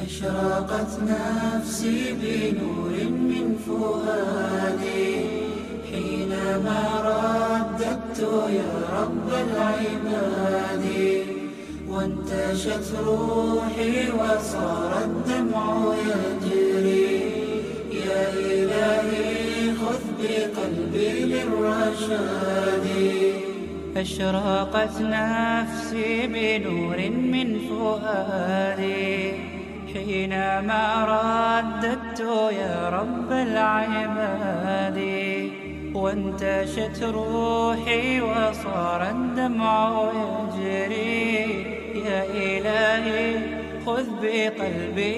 أشرقت نفسي بنور من فؤادي حينما رددت يا رب العباد وانتشت روحي وصار الدمع يجري يا إلهي خذ بقلبي للرشاد أشرقت نفسي بنور من فؤادي حينما رددت يا رب العباد وانتشت روحي وصار الدمع يجري يا إلهي خذ بقلبي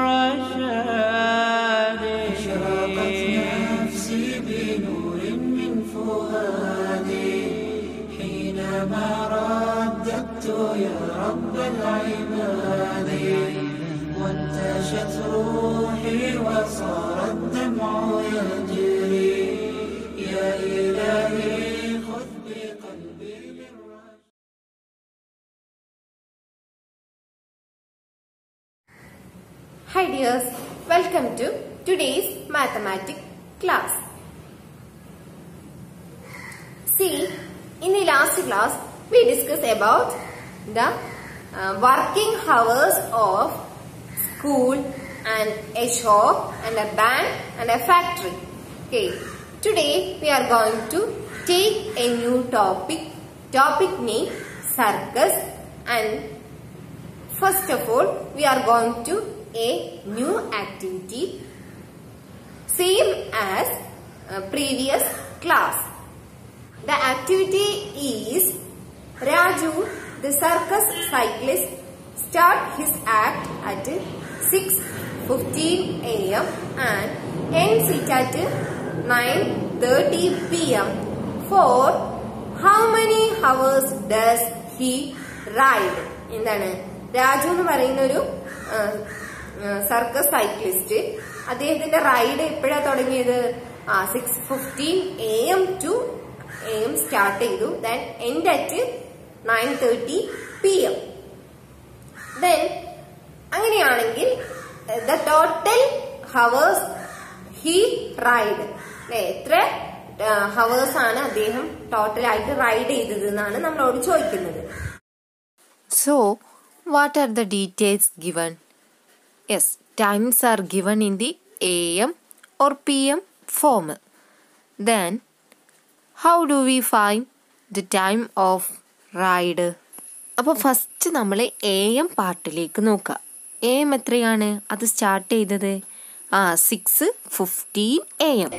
للرشاد أشرقت نفسي بنور من فؤادي حينما رددت يا رب العباد وانتشت روحي وصار الدمع يجري يا إلهي خذ بقلبي للرشاد Hi dears, welcome to today's mathematics class. See, in the last class we discussed about the uh, working hours of school and a shop and a bank and a factory. Okay, today we are going to take a new topic, topic name circus and First of all, we are going to a new activity same as uh, previous class. The activity is Raju, the circus cyclist, start his act at 6.15 am and ends it at 9.30 pm. For how many hours does he ride? എന്താണ് രാജു എന്ന് പറയുന്ന ഒരു circus cyclist അദ്ദേഹത്തിന്റെ ride എപ്പോഴാ തുടങ്ങിയത് ആ six fifteen A M to A M start ചെയ്തു then end at nine thirty P M then അങ്ങനെയാണെങ്കിൽ the total hours he ride അല്ലെ എത്ര ഹവേഴ്സ് ആണ് അദ്ദേഹം ടോട്ടലായിട്ട് റൈഡ് ചെയ്തത് എന്നാണ് നമ്മളോട് ചോദിക്കുന്നത് So, what are the details given? Yes, times are given in the AM or PM form. Then, how do we find the time of ride? അപ്പോൾ first നമ്മൾ എ എം പാർട്ടിലേക്ക് നോക്കാം എ എം എത്രയാണ് അത് സ്റ്റാർട്ട് ചെയ്തത് ആ six fifteen A M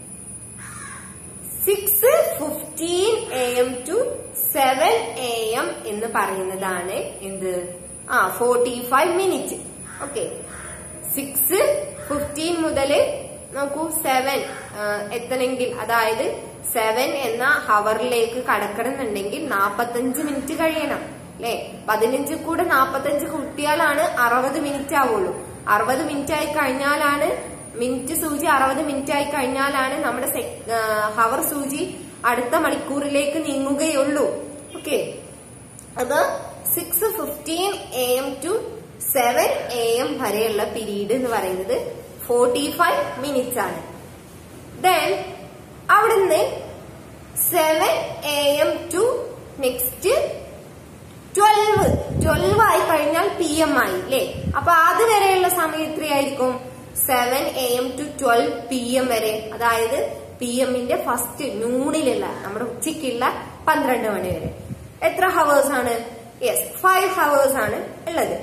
six fifteen A M to seven A M എന്ന് പറയുന്നതാണ് എന്ത് ആ forty five minute okay six fifteen മുതൽ നോക്കൂ സെവൻ എത്തണമെങ്കിൽ അതായത് സെവൻ എന്ന ഹവറിലേക്ക് കടക്കണമെന്നുണ്ടെങ്കിൽ നാപ്പത്തഞ്ച് മിനിറ്റ് കഴിയണം അല്ലെ പതിനഞ്ച് കൂടെ നാപ്പത്തഞ്ച് കൂട്ടിയാലാണ് അറുപത് മിനിറ്റ് ആവുള്ളൂ അറുപത് മിനിറ്റ് ആയി കഴിഞ്ഞാലാണ് മിനിറ്റ് സൂചി അറുപത് മിനിറ്റ് ആയി കഴിഞ്ഞാലാണ് നമ്മുടെ ഹവർ സൂചി അടുത്ത മണിക്കൂറിലേക്ക് നീങ്ങുകയുള്ളൂ ഓക്കെ അത് six fifteen A M to seven A M വരെയുള്ള പീരീഡ് എന്ന് പറയുന്നത് ഫോർട്ടി ഫൈവ് മിനിറ്റ്സ് ആണ് ദെൻ അവിടുന്ന് seven A M to next twelve twelve ആയി കഴിഞ്ഞാൽ പി എം ആയി അല്ലേ അപ്പൊ അതുവരെയുള്ള സമയം എത്രയായിരിക്കും seven A M to twelve P M വരെ അതായത് പി എമ്മിന്റെ ഫസ്റ്റ് നൂണിലുള്ള നമ്മുടെ ഉച്ചയ്ക്കുള്ള പന്ത്രണ്ട് മണി വരെ എത്ര ഹവേഴ്സ് ആണ് യെസ് ഫൈവ് ഹവേഴ്സ് ആണ് ഉള്ളത്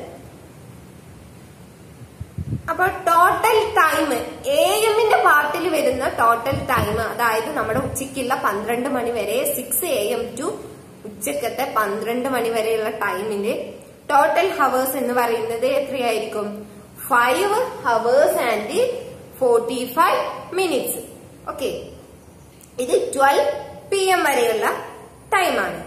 അപ്പൊ ടോട്ടൽ ടൈം എ എമ്മിന്റെ പാർട്ടിൽ വരുന്ന ടോട്ടൽ ടൈം അതായത് നമ്മുടെ ഉച്ചയ്ക്കുള്ള പന്ത്രണ്ട് മണി വരെ സിക്സ് എ എം ടു ഉച്ചക്കത്തെ പന്ത്രണ്ട് മണി വരെയുള്ള ടൈമിന്റെ ടോട്ടൽ ഹവേഴ്സ് എന്ന് പറയുന്നത് എത്രയായിരിക്കും five hours and forty five minutes okay ഇത് ട്വൽവ് പി എം വരെയുള്ള ടൈമാണ്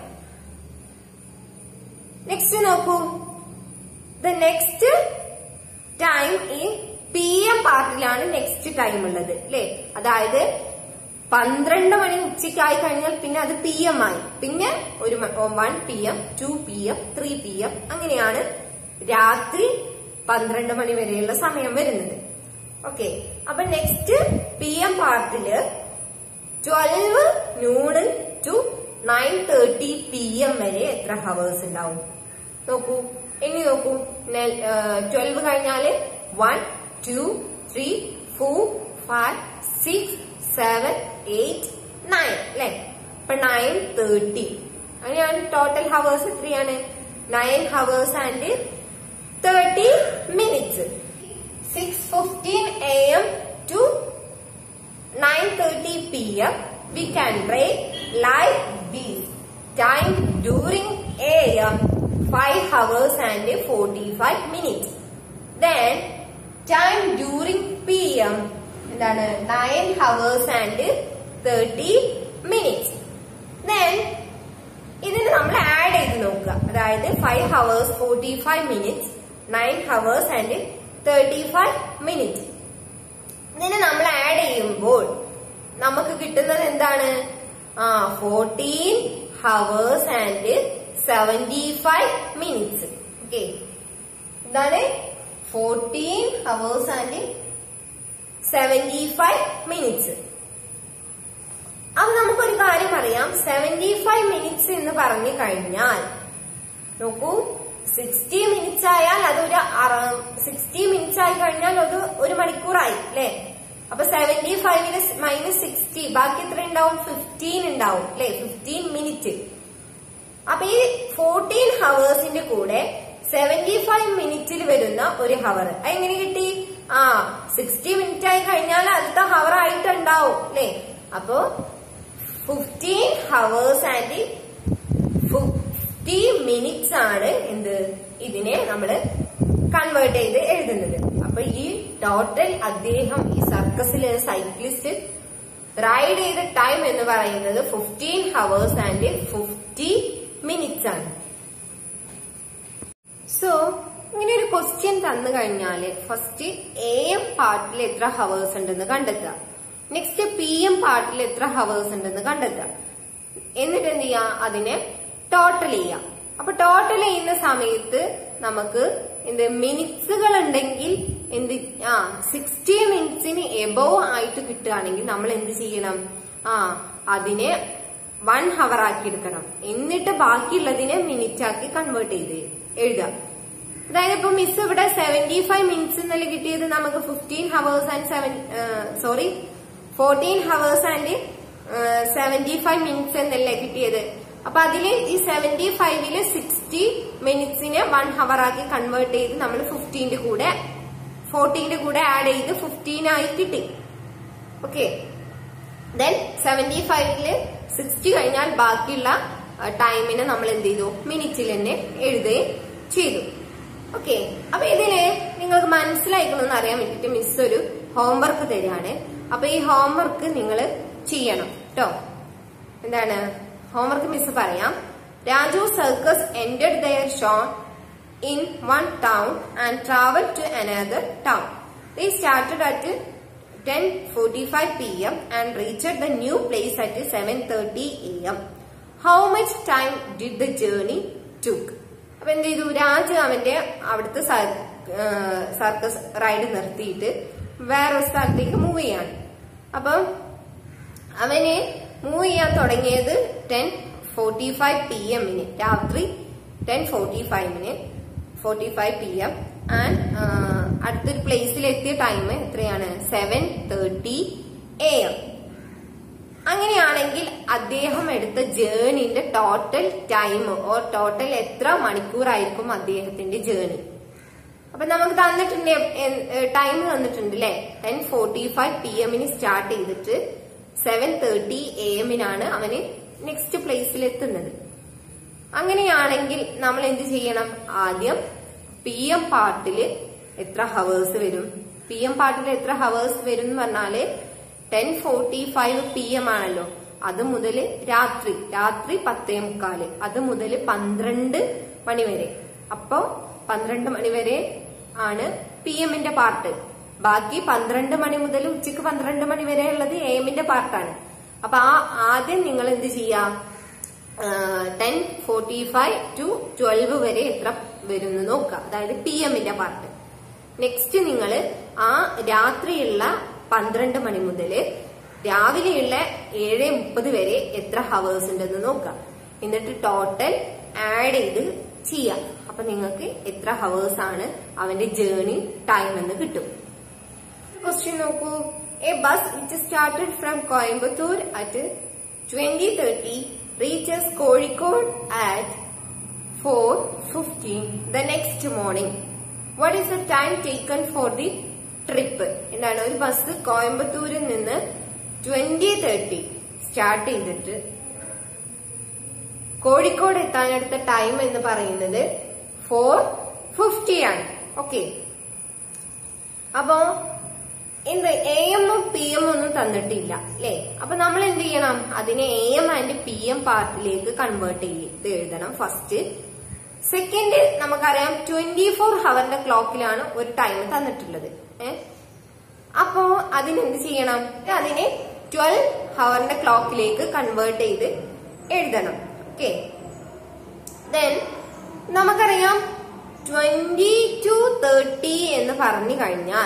നെക്സ്റ്റ് നോക്കൂ ദ നെക്സ്റ്റ് ടൈം ഈ പി എം പാർട്ടിലാണ് നെക്സ്റ്റ് ടൈം ഉള്ളത് അല്ലെ അതായത് പന്ത്രണ്ട് മണി ഉച്ചയ്ക്കായി കഴിഞ്ഞാൽ പിന്നെ അത് പി എം ആയി പിന്നെ ഒരു one P M to P M three P M അങ്ങനെയാണ് രാത്രി പന്ത്രണ്ട് മണി വരെയുള്ള സമയം വരുന്നത് ഓക്കെ അപ്പൊ നെക്സ്റ്റ് പി എം പാർട്ടില് twelve noon to nine thirty P M വരെ എത്ര ഹവേഴ്സ് ഉണ്ടാവും നോക്കൂ ഇനി നോക്കൂ ട്വൽവ് കഴിഞ്ഞാല് one two three four five six seven eight nine അല്ലെ അപ്പൊ നയൻ തേർട്ടി അങ്ങനെയാണ് ടോട്ടൽ ഹവേഴ്സ് എത്രയാണ് nine hours and thirty minutes six fifteen A M to 9:30 p.m. we can break like this. Time during AM 5 hours and 45 minutes. Then time during PM എന്താണ് 9 hours and 30 minutes. Then ഇതിന് നമ്മൾ add ചെയ്ത് നോക്കുക അതായത് five hours forty five minutes nine hours and thirty five minutes ഇതിനെ നമ്മൾ add ചെയ്യുമ്പോൾ നമുക്ക് കിട്ടുന്നത് എന്താണ് ആ fourteen hours and seventy five minutes okay എന്താണ് fourteen hours and seventy five minutes അപ്പൊ നമുക്കൊരു കാര്യം അറിയാം സെവന്റി ഫൈവ് മിനിറ്റ്സ് എന്ന് പറഞ്ഞു കഴിഞ്ഞാൽ നോക്കൂ സിക്സ്റ്റി മിനിറ്റ്സ് ആയാൽ അതൊരു സിക്സ്റ്റി മിനിറ്റ്സ് ആയി കഴിഞ്ഞാൽ അത് ഒരു മണിക്കൂറായി അല്ലെ അപ്പൊ സെവന്റി ഫൈവിന് മൈനസ് സിക്സ്റ്റി ബാക്കി എത്ര ഉണ്ടാവും ഫിഫ്റ്റീൻ ഉണ്ടാവും അല്ലെ ഫിഫ്റ്റീൻ മിനിറ്റ് അപ്പൊ ഈ ഫോർട്ടീൻ ഹവേഴ്സിന്റെ കൂടെ സെവന്റി ഫൈവ് മിനിറ്റിൽ വരുന്ന ഒരു ഹവർ എങ്ങനെ കിട്ടി ആ സിക്സ്റ്റി മിനിറ്റ് ആയി കഴിഞ്ഞാൽ അടുത്ത ഹവർ ആയിട്ടുണ്ടാവും അല്ലെ അപ്പോ fifteen hours and fifty minutes ആണ് എന്ത് ഇതിനെ നമ്മള് കൺവേർട്ട് ചെയ്ത് എഴുതുന്നത് അപ്പൊ ഈ ടോട്ടൽ അദ്ദേഹം ഈ സർക്കസിലെ സൈക്ലിസ്റ്റ് റൈഡ് ചെയ്ത ടൈം എന്ന് പറയുന്നത് fifteen hours and fifty minutes ആണ് സോ ഇങ്ങനെ ഒരു ക്വസ്റ്റ്യൻ തന്നു കഴിഞ്ഞാല് ഫസ്റ്റ് എ എം പാർട്ടിൽ എത്ര ഹവേഴ്സ് ഉണ്ടെന്ന് കണ്ടെത്തുക നെക്സ്റ്റ് പി എം പാർട്ടിൽ എത്ര ഹവേഴ്സ് ഉണ്ടെന്ന് കണ്ടെത്തുക എന്നിട്ട് എന്ത് ചെയ്യാം അതിനെ ടോട്ടൽ ചെയ്യാം അപ്പൊ ടോട്ടൽ ചെയ്യുന്ന സമയത്ത് നമുക്ക് എന്ത് മിനിറ്റ്സുകൾ ഉണ്ടെങ്കിൽ എന്ത് ആ സിക്സ്റ്റി മിനിറ്റ്സിന് എബോവ് ആയിട്ട് കിട്ടുകയാണെങ്കിൽ നമ്മൾ എന്ത് ചെയ്യണം ആ അതിനെ വൺ ഹവർ ആക്കി എടുക്കണം എന്നിട്ട് ബാക്കിയുള്ളതിനെ മിനിറ്റ് ആക്കി കൺവേർട്ട് ചെയ്ത് എഴുതാം അതായത് ഇപ്പൊ മിസ് ഇവിടെ സെവന്റി ഫൈവ് മിനിറ്റ്സ് എന്നല്ലേ കിട്ടിയത് നമുക്ക് fifteen hours and seven sorry fourteen hours and seventy five minutes എന്നല്ലേ കിട്ടിയത് അപ്പൊ അതില് ഈ സെവന്റി ഫൈവില് സിക്സ്റ്റി മിനിറ്റ്സിനെ വൺ ഹവർ ആക്കി കൺവേർട്ട് ചെയ്ത് നമ്മൾ ഫിഫ്റ്റീന്റെ കൂടെ ഫോർട്ടീന്റെ കൂടെ ആഡ് ചെയ്ത് ഫിഫ്റ്റീൻ ആയി കിട്ടി ഓക്കെ ദെൻ സെവന്റി ഫൈവില് സിക്സ്റ്റി കഴിഞ്ഞാൽ ബാക്കിയുള്ള ടൈമിനെ നമ്മൾ എന്ത് ചെയ്തു മിനിറ്റിൽ തന്നെ എഴുതുകയും ചെയ്തു ഓക്കെ അപ്പൊ ഇതില് നിങ്ങൾക്ക് മനസ്സിലായിക്കണമെന്ന് അറിയാൻ വേണ്ടിട്ട് മിസ് ഒരു ഹോംവർക്ക് തരികയാണ് അപ്പൊ ഈ ഹോംവർക്ക് നിങ്ങൾ ചെയ്യണം കേട്ടോ എന്താണ് ഹോംവർക്ക് മിസ് പറയാം Raju circus ended their show in one town and travel to another town they started at ten forty five P M and reached the new place at seven thirty A M how much time did the journey took അപ്പൊ എന്ത് ചെയ്തു രാജു അവന്റെ അവിടുത്തെ circus ride നിർത്തിയിട്ട് വേറൊരു സ്ഥലത്തേക്ക് move ചെയ്യാണ് അപ്പം അവന് മൂവ് ചെയ്യാൻ തുടങ്ങിയത് ടെൻ ഫോർട്ടി ഫൈവ് പി എമ്മിന് രാത്രി ടെൻ ഫോർട്ടി ഫൈവിന് forty five P M and അടുത്തൊരു പ്ലേസിൽ എത്തിയ ടൈം എത്രയാണ് സെവൻ തേർട്ടി എ എം അങ്ങനെയാണെങ്കിൽ അദ്ദേഹം എടുത്ത ജേണിന്റെ ടോട്ടൽ ടൈം ഓർ ടോട്ടൽ എത്ര മണിക്കൂറായിരിക്കും അദ്ദേഹത്തിന്റെ ജേണി അപ്പൊ നമുക്ക് തന്നിട്ടുണ്ട് ടൈം തന്നിട്ടുണ്ട് അല്ലെ ടെൻ ഫോർട്ടി ഫൈവ് പി എമ്മിന് സ്റ്റാർട്ട് ചെയ്തിട്ട് സെവൻ തേർട്ടി എ എമ്മിനാണ് അവന് നെക്സ്റ്റ് പ്ലേസിൽ എത്തുന്നത് അങ്ങനെയാണെങ്കിൽ നമ്മൾ എന്ത് ചെയ്യണം ആദ്യം പി എം പാർട്ടില് എത്ര ഹവേഴ്സ് വരും പി എം പാർട്ടിൽ എത്ര ഹവേഴ്സ് വരും എന്ന് പറഞ്ഞാല് ten forty five P M ആണല്ലോ അത് മുതൽ രാത്രി രാത്രി പത്തേ മുക്കാല് അത് മുതൽ പന്ത്രണ്ട് മണി വരെ അപ്പോ പന്ത്രണ്ട് മണി വരെ ആണ് പി എമ്മിന്റെ പാർട്ട് ബാക്കി പന്ത്രണ്ട് മണി മുതൽ ഉച്ചക്ക് പന്ത്രണ്ട് മണി വരെ ഉള്ളത് എ എമ്മിന്റെ പാർട്ടാണ് അപ്പൊ ആ ആദ്യം നിങ്ങൾ എന്ത് ചെയ്യാം ten forty five to twelve വരെ എത്ര വരുന്നു നോക്കുക അതായത് പി എമ്മിന്റെ പാർട്ട് നെക്സ്റ്റ് നിങ്ങൾ ആ രാത്രിയുള്ള പന്ത്രണ്ട് മണി മുതൽ രാവിലെയുള്ള ഏഴ് മുപ്പത് വരെ എത്ര ഹവേഴ്സ് ഉണ്ടെന്ന് നോക്കാം എന്നിട്ട് ടോട്ടൽ ആഡ് ചെയ്ത് ചെയ്യാം അപ്പൊ നിങ്ങൾക്ക് എത്ര ഹവേഴ്സ് ആണ് അവന്റെ ജേർണി ടൈം എന്ന് കിട്ടും ക്വസ്റ്റ്യൻ നോക്കൂ a bus which started from Coimbatore at twenty thirty reaches Kozhikode at four fifteen the next morning what is the time taken for the trip എന്താണ് ഒരു ബസ് കോയമ്പത്തൂരിൽ നിന്ന് ട്വന്റി തേർട്ടി സ്റ്റാർട്ട് ചെയ്തിട്ട് കോഴിക്കോട് എത്താനെടുത്ത ടൈം എന്ന് പറയുന്നത് ഫോർ ഫിഫ്റ്റി ആണ് okay അപ്പോ എന്ത് എ എമ്മും പി എം ഒന്നും തന്നിട്ടില്ല അല്ലെ അപ്പൊ നമ്മൾ എന്ത് ചെയ്യണം അതിനെ A M and P M പാർട്ടിലേക്ക് കൺവേർട്ട് ചെയ്ത് എഴുതണം ഫസ്റ്റ് സെക്കൻഡ് നമുക്കറിയാം ട്വന്റി ഫോർ ഹവറിന്റെ ക്ലോക്കിലാണ് ഒരു ടൈം തന്നിട്ടുള്ളത് ഏഹ് അപ്പോ അതിനെന്ത് ചെയ്യണം അതിനെ ട്വൽവ് ഹവറിന്റെ ക്ലോക്കിലേക്ക് കൺവേർട്ട് ചെയ്ത് എഴുതണം ഓക്കെ ദെൻ നമുക്കറിയാം ട്വന്റി ടു തേർട്ടി എന്ന് പറഞ്ഞു കഴിഞ്ഞാൽ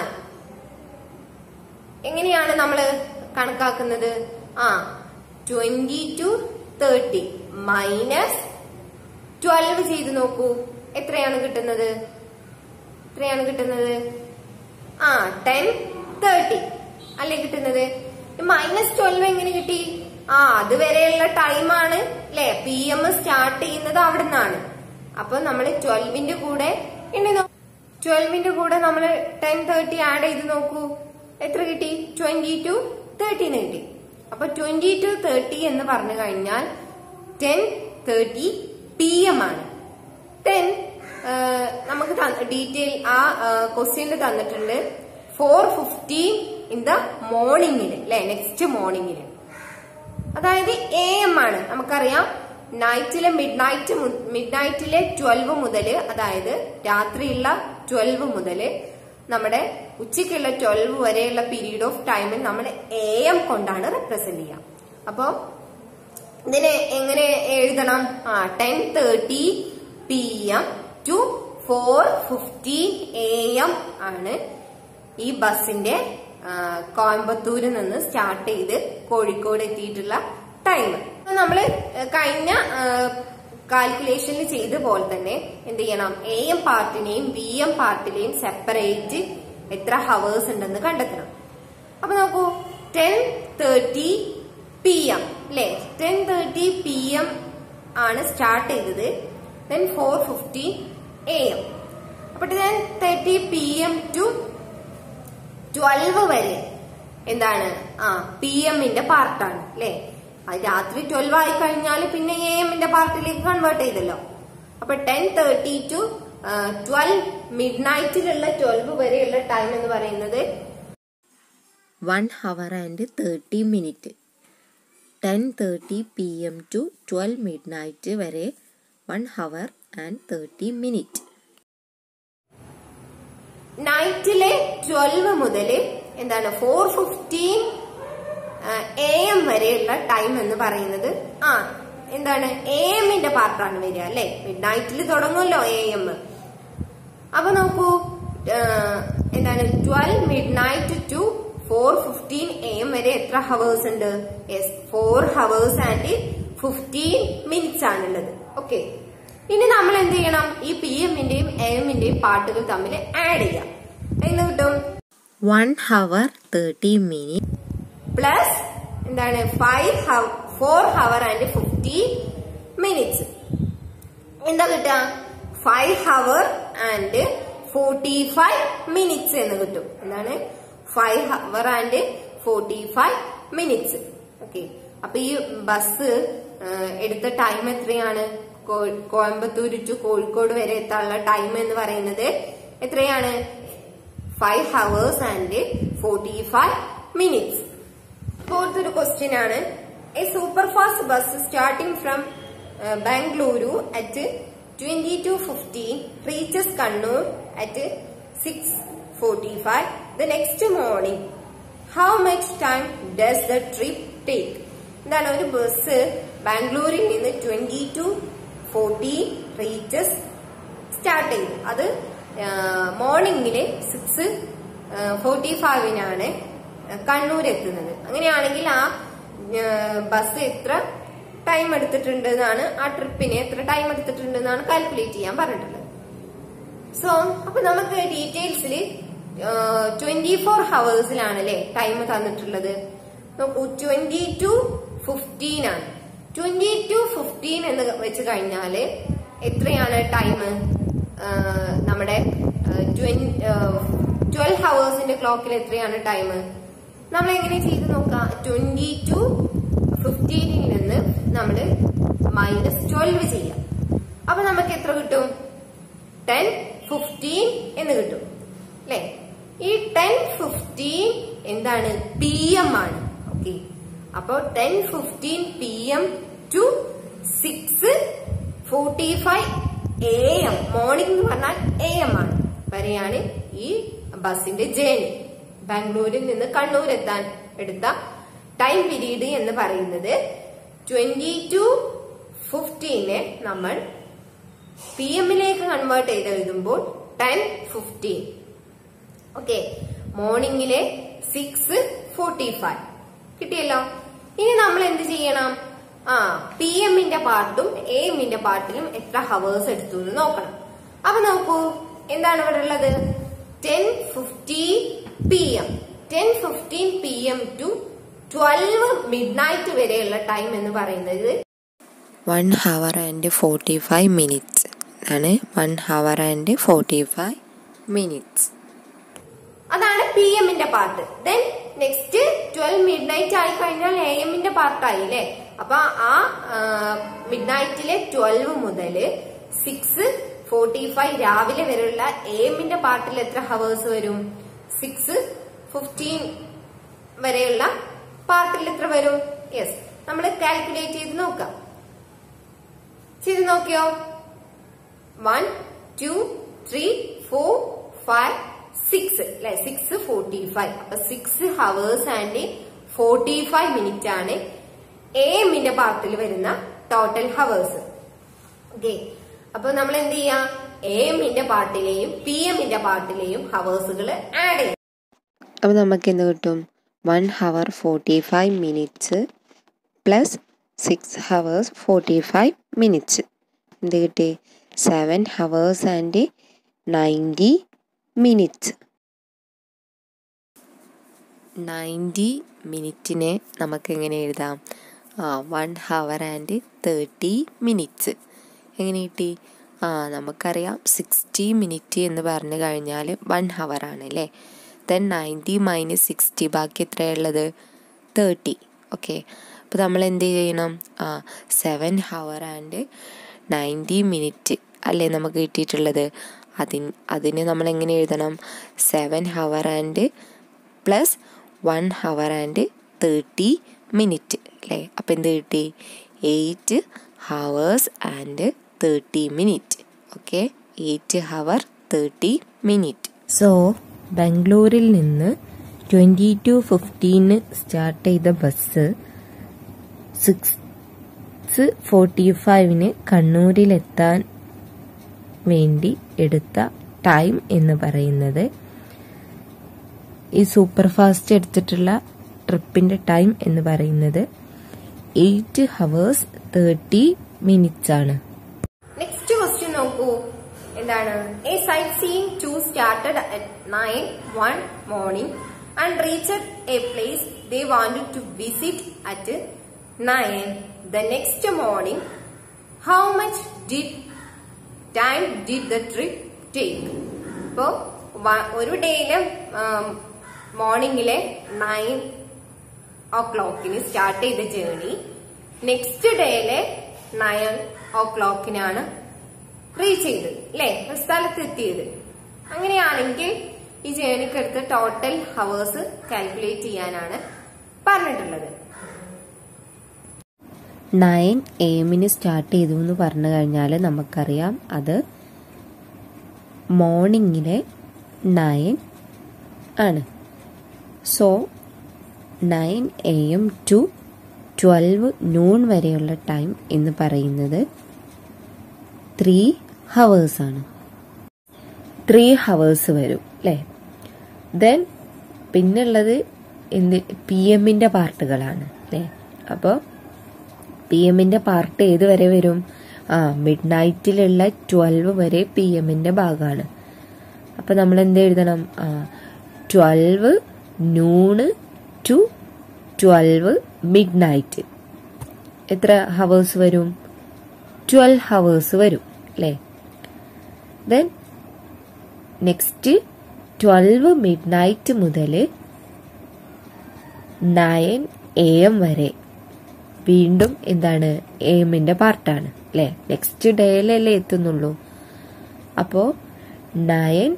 എങ്ങനെയാണ് നമ്മൾ കണക്കാക്കുന്നത് ആ twenty two thirty minus twelve ചെയ്ത് നോക്കൂ എത്രയാണ് കിട്ടുന്നത് എത്രയാണ് കിട്ടുന്നത് ആ ടെൻ തേർട്ടി അല്ലേ കിട്ടുന്നത് മൈനസ് ട്വൽവ് എങ്ങനെ കിട്ടി ആ അതുവരെയുള്ള ടൈമാണ് അല്ലെ പി എം സ്റ്റാർട്ട് ചെയ്യുന്നത് അവിടെ നിന്നാണ് അപ്പൊ നമ്മൾ ട്വൽവിന്റെ കൂടെ എണ്ണി ട്വൽവിന്റെ കൂടെ നമ്മൾ ടെൻ തേർട്ടി ആഡ് ചെയ്ത് നോക്കൂ എത്ര കിട്ടി ട്വന്റി ടു തേർട്ടീന് കിട്ടി അപ്പൊ ട്വന്റി ടു തേർട്ടി എന്ന് പറഞ്ഞു കഴിഞ്ഞാൽ ടെൻ തേർട്ടി പി എം ആണ് ദെൻ നമുക്ക് ഡീറ്റെയിൽ ആ ക്വസ്റ്റ്യനിൽ തന്നിട്ടുണ്ട് ഫോർ ഫിഫ്റ്റീൻ ഇൻ ദ മോർണിംഗിൽ അല്ലെ നെക്സ്റ്റ് മോർണിംഗിൽ അതായത് എ എം ആണ് നമുക്കറിയാം നൈറ്റിലെ മിഡ് നൈറ്റ് മിഡ് നൈറ്റിലെ ട്വൽവ് മുതൽ അതായത് രാത്രിയുള്ള ട്വൽവ് മുതൽ നമ്മുടെ ഉച്ചയ്ക്കുള്ള ട്വൽവ് വരെയുള്ള പീരീഡ് ഓഫ് ടൈമിൽ നമ്മൾ എ എം കൊണ്ടാണ് റെപ്രസെന്റ് ചെയ്യുക അപ്പോ ഇതിനെ എങ്ങനെ എഴുതണം ആ ten thirty P M to four fifteen A M ആണ് ഈ ബസിന്റെ കോയമ്പത്തൂരിൽ നിന്ന് സ്റ്റാർട്ട് ചെയ്ത് കോഴിക്കോട് എത്തിയിട്ടുള്ള ടൈം നമ്മൾ കഴിഞ്ഞ കാൽക്കുലേഷനിൽ ചെയ്ത പോലെ തന്നെ എന്ത് ചെയ്യണം എ എം പാർട്ടിനെയും ബി എം പാർട്ടിനെയും സെപ്പറേറ്റ് എത്ര ഹവേഴ്സ് ഉണ്ടെന്ന് കണ്ടെത്തണം അപ്പൊ നോക്കൂ ടെൻ തേർട്ടി പി എം അല്ലെ ടെൻ തേർട്ടി പി എം ആണ് സ്റ്റാർട്ട് ചെയ്തത് then four fifty A M അപ്പൊ ten thirty P M to twelve വരെ എന്താണ് ആ പി എമ്മിന്റെ പാർട്ടാണ് അല്ലെ അത് രാത്രി ട്വൽവ് ആയി കഴിഞ്ഞാൽ പിന്നെ എ എമ്മിന്റെ പാർട്ടിലേക്ക് കൺവേർട്ട് ചെയ്തല്ലോ അപ്പൊ ടെൻ തേർട്ടി ടു ട്വൽവ് മിഡ് നൈറ്റിലുള്ള ട്വൽവ് വരെയുള്ള ടൈം എന്ന് പറയുന്നത് one hour and thirty minute ten thirty P M to twelve midnight വരെ one hour and thirty minute നൈറ്റിലെ ട്വൽവ് മുതൽ എന്താണ് ഫോർ ഫിഫ്റ്റീൻ എ എം വരെയുള്ള ടൈം എന്ന് പറയുന്നത് ആ എന്താണ് എ എമ്മിന്റെ പാർട്ടാണ് വരിക അല്ലെ മിഡ് നൈറ്റിൽ തുടങ്ങുമല്ലോ എ എം അപ്പൊ നോക്കൂ എന്താണ് twelve midnight to four fifteen A M വരെ എത്ര ഹവേഴ്സ് ഉണ്ട് yes four hours and fifteen minutes ആണുള്ളത് ഓക്കെ ഇനി നമ്മൾ എന്ത് ചെയ്യണം ഈ പി എമ്മിന്റെയും എ എമ്മിന്റെയും പാട്ടുകൾ തമ്മിൽ ആഡ് ചെയ്യാം എന്ന് കിട്ടും one hour thirty minute plus എന്താണ് five four hour and fifty minutes എന്താ കിട്ടുക five hour and forty five minutes എന്ന് കിട്ടും എന്താണ് five hour and forty five minutes okay അപ്പൊ ഈ ബസ് എടുത്ത ടൈം എത്രയാണ് കോയമ്പത്തൂർ ടു കോഴിക്കോട് വരെ എത്താനുള്ള ടൈം എന്ന് പറയുന്നത് എത്രയാണ് five hours and forty five minutes fourth ഒരു ക്വസ്റ്റ്യൻ ആണ് a super fast bus starting from Bengaluru at twenty two fifteen reaches Kannur at six forty five the next morning how much time does the trip take എന്താണ് ഒരു bus ബാംഗ്ലൂരിൽ നിന്ന് twenty two forty reaches start ചെയ്തു അത് മോർണിംഗില് six forty ഫൈവിനാണ് കണ്ണൂർ എത്തുന്നത് അങ്ങനെയാണെങ്കിൽ ആ ബസ് എത്ര ടൈം എടുത്തിട്ടുണ്ട് എന്നാണ് ആ ട്രിപ്പിന് എത്ര ടൈം എടുത്തിട്ടുണ്ട് എന്നാണ് കാൽക്കുലേറ്റ് ചെയ്യാൻ പറഞ്ഞിട്ടുള്ളത് സോ അപ്പൊ നമുക്ക് ഡീറ്റെയിൽസിൽ ട്വന്റി ഫോർ ഹവേഴ്സിലാണ് അല്ലെ ടൈം തന്നിട്ടുള്ളത് നോക്കൂ ട്വന്റി ടു ഫിഫ്റ്റീൻ ആണ് ട്വന്റി ടു ഫിഫ്റ്റീൻ എന്ന് വെച്ച് കഴിഞ്ഞാല് എത്രയാണ് ടൈം നമ്മുടെ ട്വൽവ് ഹവേഴ്സിന്റെ ക്ലോക്കിൽ എത്രയാണ് ടൈം നമ്മൾ എങ്ങനെ ചെയ്ത് നോക്കാം ട്വന്റി ടു ഫിഫ്റ്റീനിൽ നിന്ന് നമ്മൾ മൈനസ് ട്വൽവ് ചെയ്യാം അപ്പൊ നമുക്ക് എത്ര കിട്ടും ടെൻ ഫിഫ്റ്റീൻ എന്ന് കിട്ടും അല്ലെ ഈ ടെൻ ഫിഫ്റ്റീൻ എന്താണ് പി എം ആണ് ഓക്കെ അപ്പോ ten fifteen P M to six forty five A M morning എന്ന് പറഞ്ഞാൽ എ എം ആണ് വരെയാണ് ഈ ബസിന്റെ ജേണി ബാംഗ്ലൂരിൽ നിന്ന് കണ്ണൂർ എത്താൻ എടുത്ത ടൈം പീരീഡ് എന്ന് പറയുന്നത് ട്വന്റി ടു ഫിഫ്റ്റീനെ നമ്മൾ പി എമ്മിലേക്ക് കൺവേർട്ട് ചെയ്ത് എഴുതുമ്പോൾ ടെൻ ഫിഫ്റ്റീൻ ഓക്കെ മോർണിംഗിലെ സിക്സ് ഫോർട്ടി ഫൈവ് കിട്ടിയല്ലോ ഇനി നമ്മൾ എന്ത് ചെയ്യണം ആ പി എമ്മിന്റെ പാർട്ടും എ എമ്മിന്റെ പാർട്ടിലും എത്ര ഹവേഴ്സ് എടുത്തു എന്ന് നോക്കണം അപ്പൊ നോക്കൂ എന്താണ് ഇവിടെ ഉള്ളത് ten fifteen P M ten fifteen P M to twelve midnight വരെയുള്ള ടൈം എന്ന് പറയുന്നത് one hour and forty five minutes ആണ് one hour and forty five minutes അതാണ് പി എമ്മിന്റെ part then next twelve midnight ആയി കഴിഞ്ഞാൽ A എമ്മിന്റെ പാർട്ടായി അല്ലേ അപ്പൊ ആ മിഡ് നൈറ്റിലെ ട്വൽവ് മുതൽ സിക്സ് ഫോർട്ടി ഫൈവ് രാവിലെ വരെയുള്ള എ എമ്മിന്റെ പാർട്ടിൽ എത്ര ഹവേഴ്സ് വരും സിക്സ് ഫിഫ്റ്റീൻ വരെയുള്ള പാർട്ടിൽ എത്ര വരും യെസ് നമ്മൾ കാൽക്കുലേറ്റ് ചെയ്ത് നോക്കാം ചെയ്ത് നോക്കിയോ one two three four five six അല്ലെ സിക്സ് ഫോർട്ടി ഫൈവ് അപ്പൊ six hours and forty five minute ആണ് എ എമ്മിന്റെ പാർട്ടിൽ വരുന്ന ടോട്ടൽ ഹവേഴ്സ് ഓക്കെ അപ്പൊ നമ്മൾ എന്ത് ചെയ്യാം എ എമ്മിന്റെ പാർട്ടിലെയും പി എമ്മിന്റെ പാർട്ടിലെയും ഹവേഴ്സുകൾ ആഡ് ചെയ്യാം അപ്പോൾ നമുക്ക് എന്ത് കിട്ടും one hour forty five minutes plus six hours forty five minutes എന്ത് കിട്ടി seven hours and ninety minutes ninety മിനിറ്റിനെ നമുക്ക് എങ്ങനെ എഴുതാം ആ one hour and thirty minutes എങ്ങനെ കിട്ടി ആ നമുക്കറിയാം സിക്സ്റ്റി മിനിറ്റ് എന്ന് പറഞ്ഞു കഴിഞ്ഞാൽ വൺ ഹവർ ആണ് അല്ലേ ദെൻ നയൻറ്റി മൈനസ് സിക്സ്റ്റി ബാക്കി എത്രയുള്ളത് തേർട്ടി ഓക്കെ അപ്പോൾ നമ്മൾ എന്ത് ചെയ്യണം ആ seven hour and ninety minute അല്ലേ നമുക്ക് കിട്ടിയിട്ടുള്ളത് അതിന് അതിന് നമ്മൾ എങ്ങനെ എഴുതണം seven hour and plus one hour and thirty minute അല്ലേ അപ്പം എന്ത് കിട്ടി eight hours and thirty minute okay eight hour thirty minute so ബാംഗ്ലൂരിൽ നിന്ന് ട്വൻറ്റി ടു ഫിഫ്റ്റീന് സ്റ്റാർട്ട് ചെയ്ത ബസ് സിക്സ് ഫോർട്ടി ഫൈവിന് കണ്ണൂരിലെത്താൻ വേണ്ടി എടുത്ത ടൈം എന്ന് പറയുന്നത് ഈ സൂപ്പർ ഫാസ്റ്റ് എടുത്തിട്ടുള്ള ട്രിപ്പിന്റെ ടൈം എന്ന് പറയുന്നത് എയ്റ്റ് ഹവേഴ്സ് തേർട്ടി മിനിറ്റ്സ് ആണ് നെക്സ്റ്റ് ക്വസ്റ്റ്യൻ നോക്കൂ എന്താണ് a sightseeing to started at nine one morning and reach a place they wanted to visit at nine the next morning how much did time did the trip take ഇപ്പോ വ- ഒരു ഡേയിലെ മോർണിംഗിലെ nine ഓ ക്ലോക്കിന് start ചെയ്ത journey next ഡേയിലെ nine ഓ ക്ലോക്കിനാണ് റീച്ച് ചെയ്തത് അല്ലെ സ്ഥലത്ത് എത്തിയത് അങ്ങനെയാണെങ്കിൽ ഈ ജേണിക്ക് എടുത്ത് ടോട്ടൽ ഹവേഴ്സ് കാൽക്കുലേറ്റ് ചെയ്യാനാണ് പറഞ്ഞിട്ടുള്ളത് നയൻ എമ്മിന് സ്റ്റാർട്ട് ചെയ്തു എന്ന് പറഞ്ഞു കഴിഞ്ഞാൽ നമുക്കറിയാം അത് മോർണിംഗിലെ നയൻ ആണ് so nine A M to twelve noon വരെയുള്ള ടൈം എന്ന് പറയുന്നത് ത്രീ ഹവേഴ്സ് ആണ് ത്രീ ഹവേഴ്സ് വരും അല്ലേ ദെൻ പിന്നുള്ളത് എന്ത് പി എമ്മിന്റെ പാർട്ടുകളാണ് അല്ലേ അപ്പോൾ പി എമ്മിന്റെ പാർട്ട് ഏത് വരെ വരും ആ മിഡ് നൈറ്റിലുള്ള ട്വൽവ് വരെ പി എമ്മിന്റെ ഭാഗമാണ് അപ്പൊ നമ്മൾ എന്ത് എഴുതണം ആ twelve noon to twelve midnight എത്ര ഹവേഴ്സ് വരും ട്വൽവ് ഹവേഴ്സ് വരും അല്ലേ then next twelve midnight മുതൽ നയൻ എ എം വരെ വീണ്ടും എന്താണ് എ എമ്മിന്റെ പാർട്ടാണ് അല്ലെ നെക്സ്റ്റ് ഡേയിലല്ലേ എത്തുന്നുള്ളൂ അപ്പോ നയൻ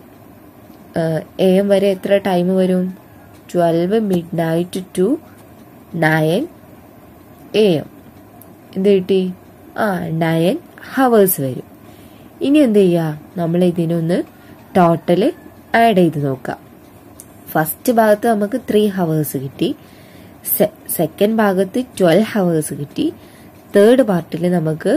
എ എം വരെ എത്ര ടൈം വരും twelve midnight to nine A M എന്ത് കിട്ടി ആ നയൻ ഹവേഴ്സ് വരും ഇനി എന്ത് ചെയ്യുക നമ്മൾ ഇതിനൊന്ന് ടോട്ടല് ആഡ് ചെയ്ത് നോക്കാം ഫസ്റ്റ് ഭാഗത്ത് നമുക്ക് ത്രീ ഹവേഴ്സ് കിട്ടി സെക്കൻഡ് ഭാഗത്ത് ട്വൽവ് ഹവേഴ്സ് കിട്ടി തേർഡ് പാർട്ടിൽ നമുക്ക്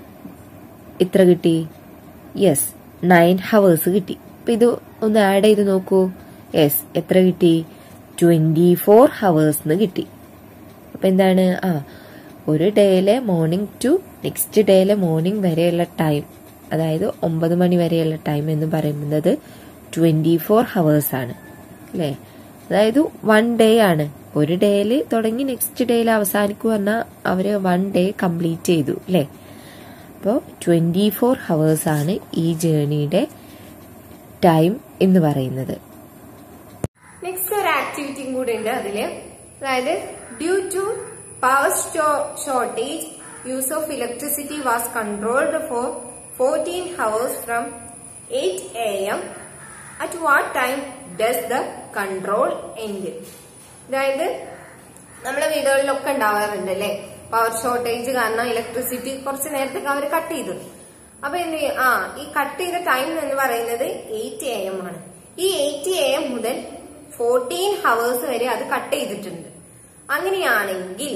എത്ര കിട്ടി യെസ് നയൻ ഹവേഴ്സ് കിട്ടി അപ്പൊ ഇത് ഒന്ന് ആഡ് ചെയ്ത് നോക്കൂ യെസ് എത്ര കിട്ടി ട്വന്റി ഫോർ ഹവേഴ്സ് കിട്ടി അപ്പൊ എന്താണ് ആ ഒരു ഡേയിലെ മോർണിംഗ് ടു നെക്സ്റ്റ് ഡേയിലെ മോർണിംഗ് വരെയുള്ള ടൈം അതായത് ഒമ്പത് മണി വരെയുള്ള ടൈം എന്ന് പറയുന്നത് ട്വന്റി ഫോർ ഹവേഴ്സ് ആണ് അല്ലേ അതായത് വൺ ഡേ ആണ് ഒരു ഡേയിൽ തുടങ്ങി നെക്സ്റ്റ് ഡേയിൽ അവസാനിക്കുക പറഞ്ഞാൽ അവര് വൺ ഡേ കംപ്ലീറ്റ് ചെയ്തു അല്ലേ അപ്പോൾ ട്വന്റി ഫോർ ഹവേഴ്സ് ആണ് ഈ ജേണിയുടെ ടൈം എന്ന് പറയുന്നത് നെക്സ്റ്റ് ഒരു ആക്ടിവിറ്റിയും കൂടെ ഉണ്ട് അതില് അതായത് due to power shortage use of electricity was controlled for fourteen hours from eight A M at what time does the control end അതായത് നമ്മുടെ വീടുകളിലൊക്കെ ഉണ്ടാവാറുണ്ട് അല്ലേ പവർ ഷോർട്ടേജ് കാരണം ഇലക്ട്രിസിറ്റി കുറച്ച് നേരത്തേക്ക് അവർ കട്ട് ചെയ്തു അപ്പൊ എന്ത് ചെയ്യും ആ ഈ കട്ട് ചെയ്ത ടൈം എന്ന് പറയുന്നത് എയ്റ്റ് എ എം ആണ് ഈ എയ്റ്റ് എ എം മുതൽ ഫോർട്ടീൻ ഹവേഴ്സ് വരെ അത് കട്ട് ചെയ്തിട്ടുണ്ട് അങ്ങനെയാണെങ്കിൽ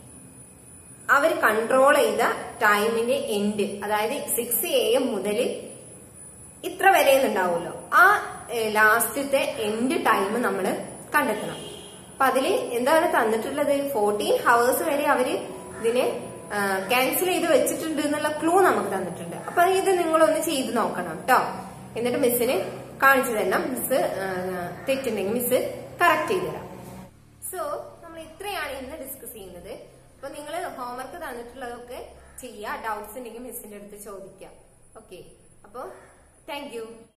അവർ കൺട്രോൾ ചെയ്ത ടൈമിന്റെ എൻഡ് അതായത് സിക്സ് എ എം മുതൽ ഇത്ര വരെ ഉണ്ടാവുമല്ലോ ആ ലാസ്റ്റത്തെ എൻഡ് ടൈം നമ്മൾ കണ്ടെത്തണം അപ്പൊ അതില് എന്താണ് തന്നിട്ടുള്ളത് ഫോർട്ടീൻ ഹവേഴ്സ് വരെ അവര് ഇതിനെ ക്യാൻസൽ ചെയ്ത് വെച്ചിട്ടുണ്ട് എന്നുള്ള ക്ലൂ നമുക്ക് തന്നിട്ടുണ്ട് അപ്പൊ ഇത് നിങ്ങളൊന്ന് ചെയ്ത് നോക്കണം കേട്ടോ എന്നിട്ട് മിസ്സിന് കാണിച്ചു തരണം മിസ് തെറ്റുണ്ടെങ്കിൽ മിസ് കറക്റ്റ് ചെയ്ത് തരാം സോ നമ്മൾ ഇത്രയാണ് ഇന്ന് ഡിസ്കസ് ചെയ്യുന്നത് അപ്പൊ നിങ്ങൾ ഹോംവർക്ക് തന്നിട്ടുള്ളതൊക്കെ ചെയ്യുക ഡൗട്ട്സ് ഉണ്ടെങ്കിൽ മിസ്സിന്റെ അടുത്ത് ചോദിക്കാം ഓക്കെ അപ്പൊ താങ്ക് യു